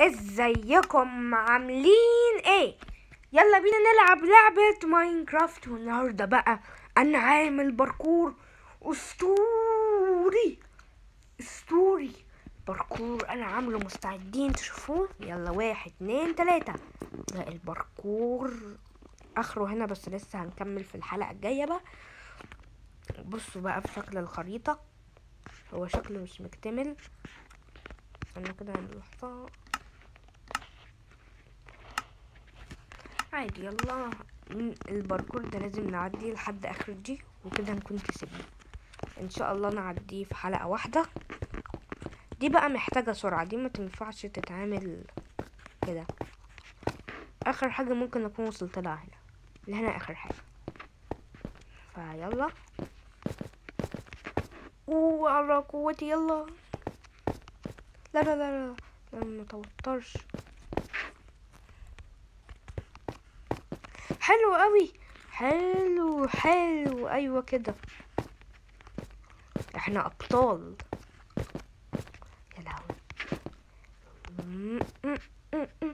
ازيكم عاملين ايه يلا بينا نلعب لعبة ماينكرافت والنهاردة بقى انا عامل باركور اسطوري اسطوري باركور انا عامله مستعدين تشوفوه يلا واحد اتنين تلاتة ده الباركور اخره هنا بس لسه هنكمل في الحلقة الجاية بقى بصوا بقى في شكل الخريطة هو شكله مش مكتمل انا كده هنحطها عادي يلا م- الباركور ده لازم نعديه لحد اخر دي وكده نكون كسبنا ان شاء الله نعديه في حلقة واحدة دي بقى محتاجة سرعة دي ما تنفعش تتعمل كده اخر حاجة ممكن اكون وصلت لها هنا اللي هنا اخر حاجة فيلا وعلى قوتي يلا لا لا لا لا لا ما توترش حلو قوي حلو حلو ايوه كده احنا ابطال يا لهوي م- م- م- م.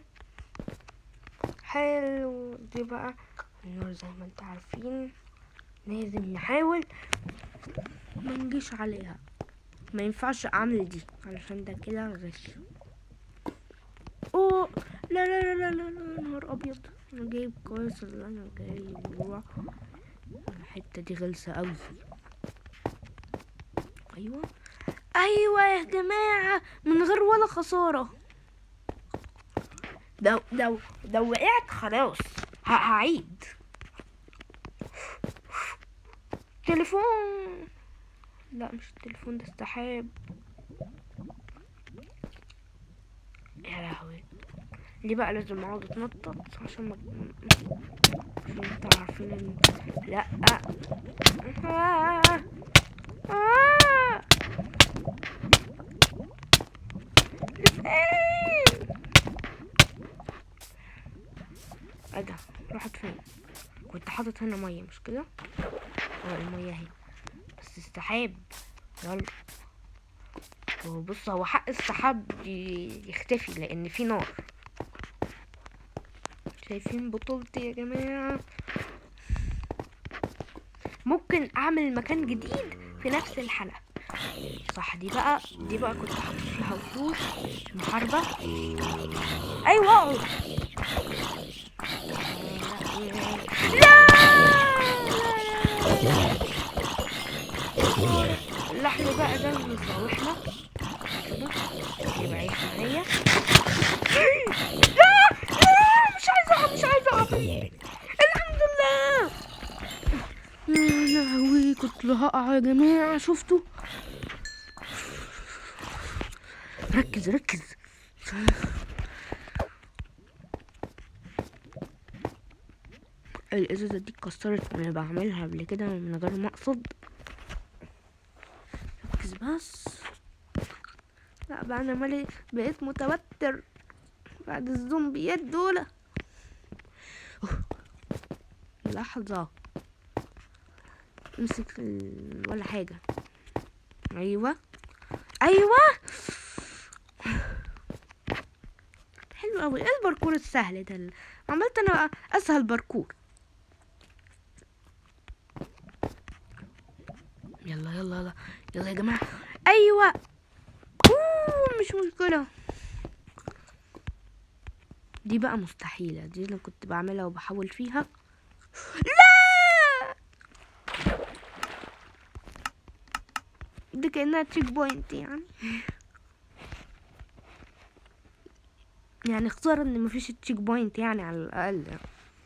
حلو دي بقى النور زي ما انت عارفين لازم نحاول ما نجيش عليها ما ينفعش اعمل دي علشان ده كده غش اوه لا لا لا لا لا لا نهار ابيض انا جايب كويس اللي انا جايبه الحته دي غلسه قوي ايوه ايوه يا جماعه من غير ولا خساره ده ده ده وقعت خلاص ه- هعيد تليفون لا مش التليفون ده السحاب يا لهوي دي بقى لازم اقعد اتنطط عشان ما عشان انتوا عارفين ان لا آه. آه. فين ايه ده راحت فين كنت حاطط هنا ميه مش كده اه الميه اهي بس السحاب يلا هو بص هو حق السحاب ي- يختفي لان في نار شايفين بطولتي يا جماعة ممكن اعمل مكان جديد في نفس الحلقة صح دي بقى دي بقى كنت حاطط فيها وحوش محاربة ايوه لا اللحم بقى ده يخوفنا كده يبقى عيش معايا لا لا مش عايزة أقع مش عايزة أقع الحمد لله يا لهوي كنت هقع يا جماعة شفتوا ركز ركز الإزازة دي اتكسرت وأنا بعملها قبل كده من غير ما أقصد ركز بس لا بقى أنا مالي بقيت متوتر بعد الزومبيات دول أوه. لحظة امسك ال- ولا حاجة أيوة أيوة حلو أوي ايه الباركور السهل ده اللي- عملت أنا أسهل باركور يلا يلا يلا يلا يا جماعة أيوة أوه مش مشكلة دي بقى مستحيلة دي اللي كنت بعملها وبحاول فيها لا دي كأنها تشيك بوينت يعني يعني خسارة ان مفيش تشيك بوينت يعني على الاقل يعني.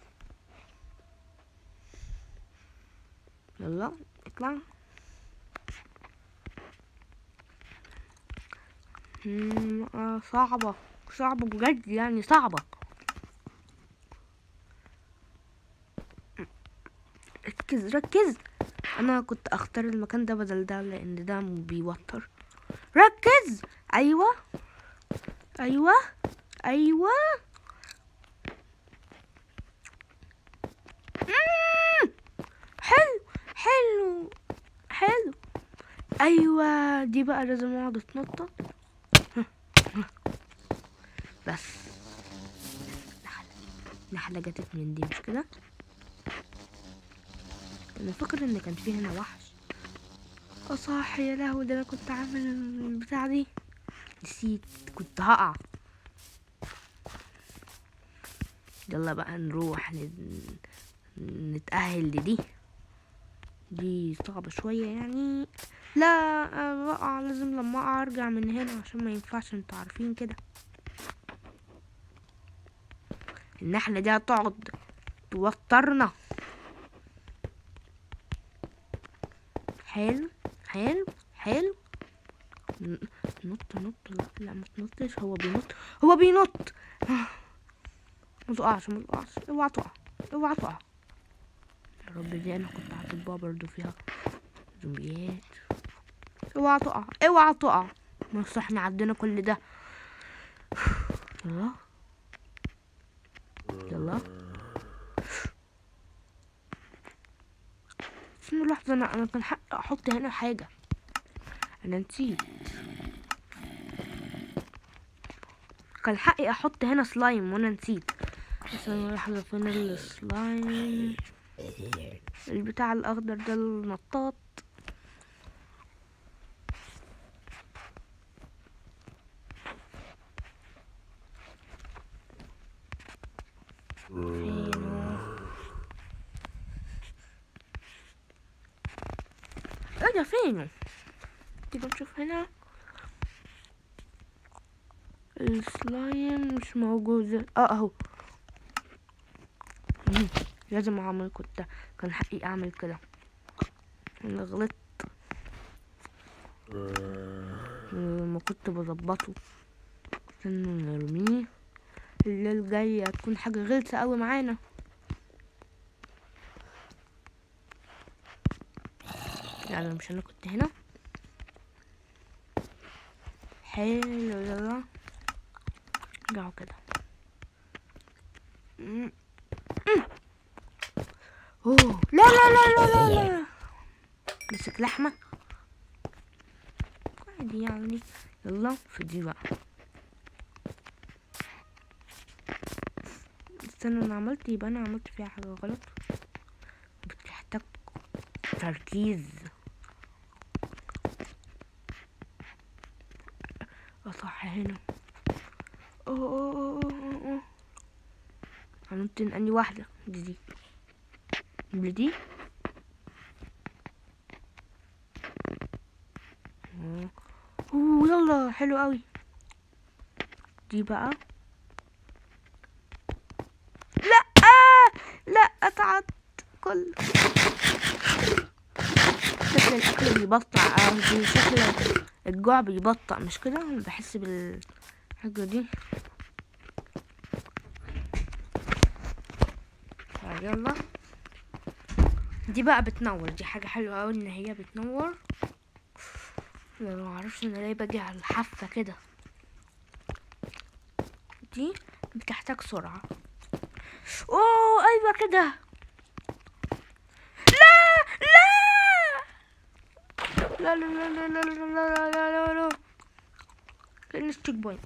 يلا اطلع مم، آه، صعبة صعبة بجد يعني صعبة ركز ركز انا كنت اختار المكان ده بدل ده لان ده بيوتر ركز ايوه ايوه ايوه مم، حلو حلو حلو ايوه دي بقى لازم اقعد اتنطط بس نحلة نحلة جاتت من دي مش كده انا فاكر ان كان في هنا وحش اه صح يا لهوي ده انا كنت عامل البتاع دي نسيت كنت هقع يلا بقى نروح ن- نتأهل لدي دي صعبة شوية يعني لا أنا بقع لازم لما اقع ارجع من هنا عشان ما ينفعش انتوا عارفين كده النحلة دي هتقعد توترنا حلو حلو حلو ن- نط نط لا لا ما تنطش هو بينط هو بينط آه. ما تقعش ما تقعش اوعى تقع اوعى تقع يا رب دي انا كنت هتبقى برضو فيها زومبيات اوعى تقع اوعى تقع بس احنا عدينا كل ده يلا يلا استنى لحظة انا انا كان حقي احط هنا حاجة انا نسيت كان حقي احط هنا سلايم وانا نسيت بس انا لحظة فين السلايم البتاع الاخضر ده النطاط فينه ايه ده فينه تيجي نشوف هنا السلايم مش موجود اه اهو مم. لازم اعمل كنت كان حقي اعمل كده انا غلطت لما كنت بظبطه استنى نرميه الليل جاي هتكون حاجة غلسة قوي معانا يعني مش انا كنت هنا حلو يلا رجعوا كده م- م. اوه لا لا لا لا لا لا مسك لحمة عادي يعني يلا في دي بقى استنى انا عملت يبقى انا عملت فيها حاجة غلط بتحتاج تركيز اه صح هنا اوه اوه اوه اوه اوه عملت اني واحدة دي دي اللي دي اوه أوه، يلا حلو قوي دي بقى لا لا اتعب كل شكل الاكل بيبطع قصدي شكل الجوع بيبطأ مش كده أنا بحس بالحاجة دي طيب يلا دي بقى بتنور دي حاجة حلوة أوي إن هي بتنور أنا ما اعرفش أنا ليه باجي على الحافة كده دي بتحتاج سرعة اوه ايوه كده لا لا لا لا لا لا لا لا لا لا لا لا كأنه ستيك بوينت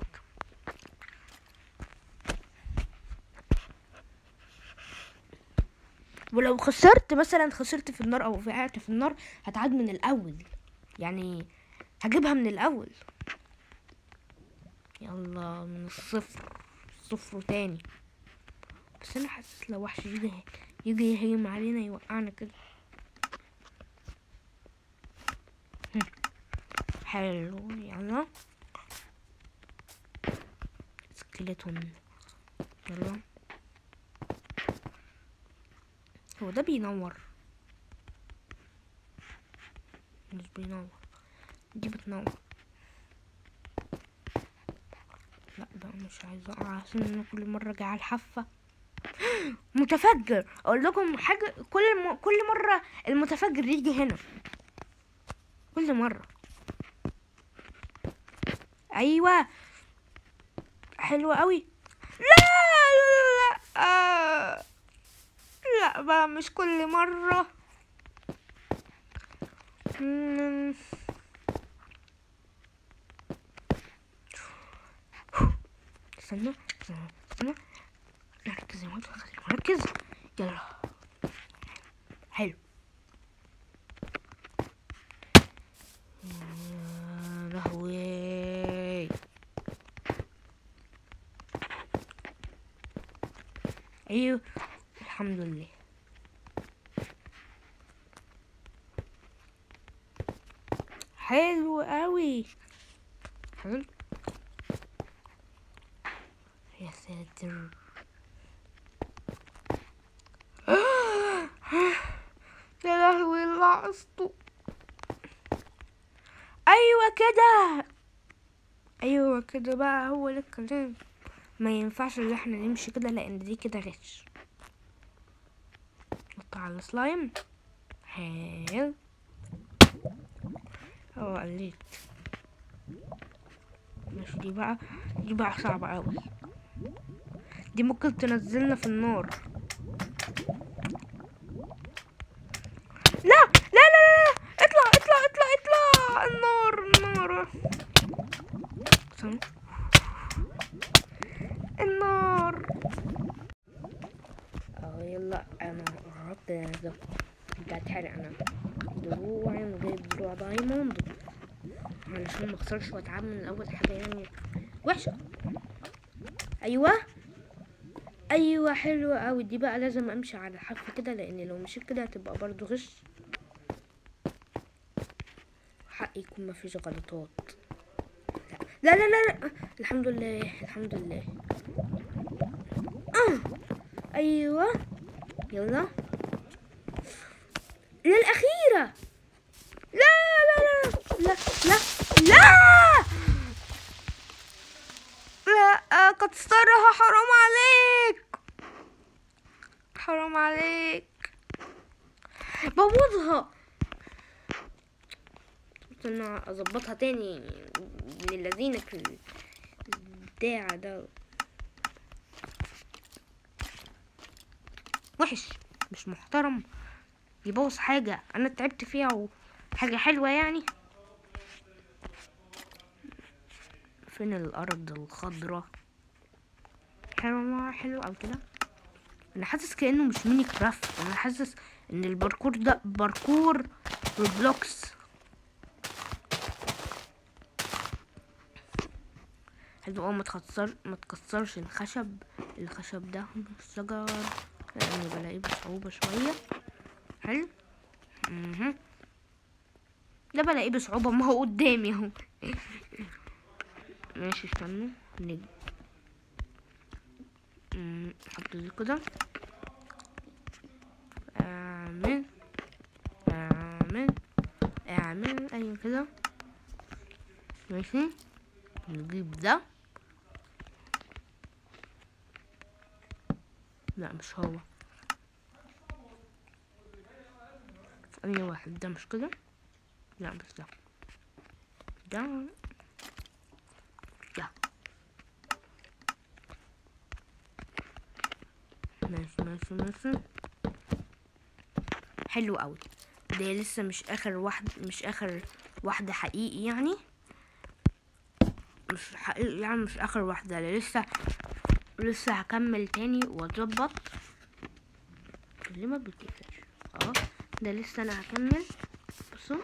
ولو خسرت مثلا خسرت في النار او وقعت في النار هتعاد من الاول يعني هجيبها من الاول يلا من الصفر صفر تاني بس انا حاسس لو وحش يجي يجي يهجم علينا يوقعنا كده هم. حلو يلا سكيلتون يلا هو ده بينور مش بينور دي بتنور لا بقى مش عايزة اقع عشان انا كل مرة جاي على الحافة متفجر اقول لكم حاجة كل م... كل مرة المتفجر يجي هنا كل مرة ايوه حلوة قوي لا لا لا آه. لا بقى مش كل مرة مم. استنى استنى استنى نركز يا ولد خليك مركز يلا حلو يا لهوي ايوه الحمد لله حلو قوي حلو يا ساتر يا لهوي لعصته ايوه كده ايوه كده بقى هو ده الكلام ما ينفعش ان احنا نمشي كده لان دي كده غش نحط على السلايم حلو اه قليت ماشي دي بقى دي بقى صعبة اوي دي ممكن تنزلنا في النار لا لا لا لا اطلع اطلع اطلع اطلع النار النار استنى. النار اه يلا انا قربت انزل انت هتحرق انا دروعي وجايب دروع دايموند علشان ما اخسرش واتعب من اول حاجه يعني وحشه ايوه ايوه حلوه قوي دي بقى لازم امشي على الحرف كده لان لو مشيت كده هتبقى برضو غش حقي يكون مفيش غلطات لا لا لا لا الحمد لله الحمد لله آه. ايوه يلا للأخيرة لا لا لا لا لا لا لا قد صرها حرام عليك حرام عليك بوظها قلت انا اظبطها تاني للذين في البتاع ده وحش مش محترم يبوظ حاجة أنا تعبت فيها وحاجة حلوة يعني فين الأرض الخضراء حلوة حلو أو كده أنا حاسس كأنه مش ميني كرافت أنا حاسس إن الباركور ده باركور روبلوكس حلو اه ما تكسر ما تكسرش الخشب الخشب ده الشجر لأنه بلاقيه بصعوبة شوية حلو مهم. ده بلاقيه بصعوبة ما هو قدامي اهو ماشي استنوا نج مم، نحط دي كده اعمل اعمل اعمل ايوه كده ماشي نجيب ده لا مش هو أي واحد ده مش كده لا بس ده ده ده ماشي ماشي ماشي حلو قوي ده لسه مش اخر واحد مش اخر واحدة حقيقي يعني مش حقيقي يعني مش اخر واحدة ده لسه لسه هكمل تاني واظبط ليه ما بتقفلش اه ده لسه انا هكمل بصوا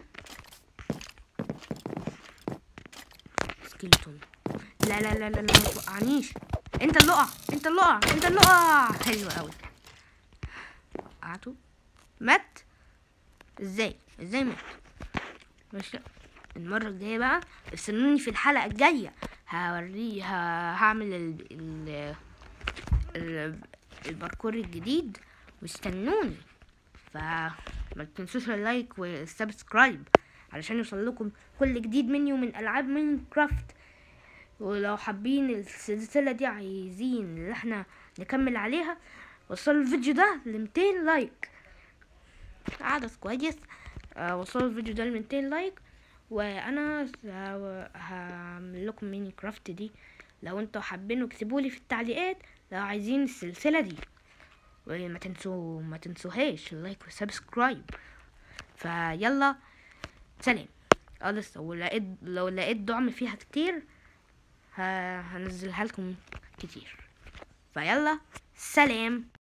سكيلتون لا لا لا لا لا ما توقعنيش انت اللي اقع انت اللي اقع انت اللي اقع حلو قوي قعدوا مات ازاي ازاي مات ماشي المرة الجاية بقى استنوني في الحلقة الجاية هوريه ه- هعمل ال ال ال الباركور الجديد واستنوني فما تنسوش اللايك والسبسكرايب علشان يوصل لكم كل جديد مني ومن العاب ماينكرافت ولو حابين السلسلة دي عايزين ان احنا نكمل عليها وصلوا الفيديو ده ل 200 لايك عدد كويس آه، وصلوا الفيديو ده ل 200 لايك وانا ه- هعمل لكم ميني كرافت دي لو انتوا حابين اكتبوا لي في التعليقات لو عايزين السلسلة دي وما تنسوا ما تنسوهاش اللايك والسبسكرايب فيلا سلام اه لسه ولقيت لو لقيت دعم فيها كتير ه- هنزلها لكم كتير فيلا سلام